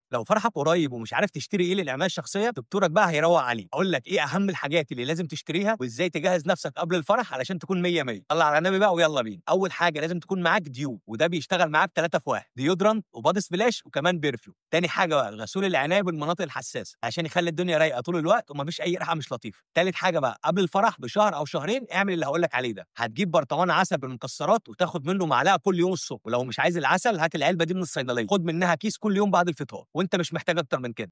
لو فرحك قريب ومش عارف تشتري ايه للعنايه الشخصيه دكتورك بقى هيروق عليك اقول لك ايه اهم الحاجات اللي لازم تشتريها وازاي تجهز نفسك قبل الفرح علشان تكون 100 100 طلع على النبي بقى ويلا بينا اول حاجه لازم تكون معاك ديو وده بيشتغل معاك ثلاثه في واحد ديودرانت وبادي سبلاش وكمان بيرفيوم تاني حاجه بقى غسول العنايه بالمناطق الحساسه عشان يخلي الدنيا رايقه طول الوقت ومفيش اي ريحه مش لطيفه تالت حاجه بقى قبل الفرح بشهر او شهرين اعمل اللي هقول لك عليه ده هتجيب برطمان عسل بالمكسرات وتاخد منه معلقه كل يوم الصبح ولو مش عايز العسل هات العلبه دي من الصيدليه خد منها كيس كل يوم بعد الفطار وانت مش محتاج اكتر من كده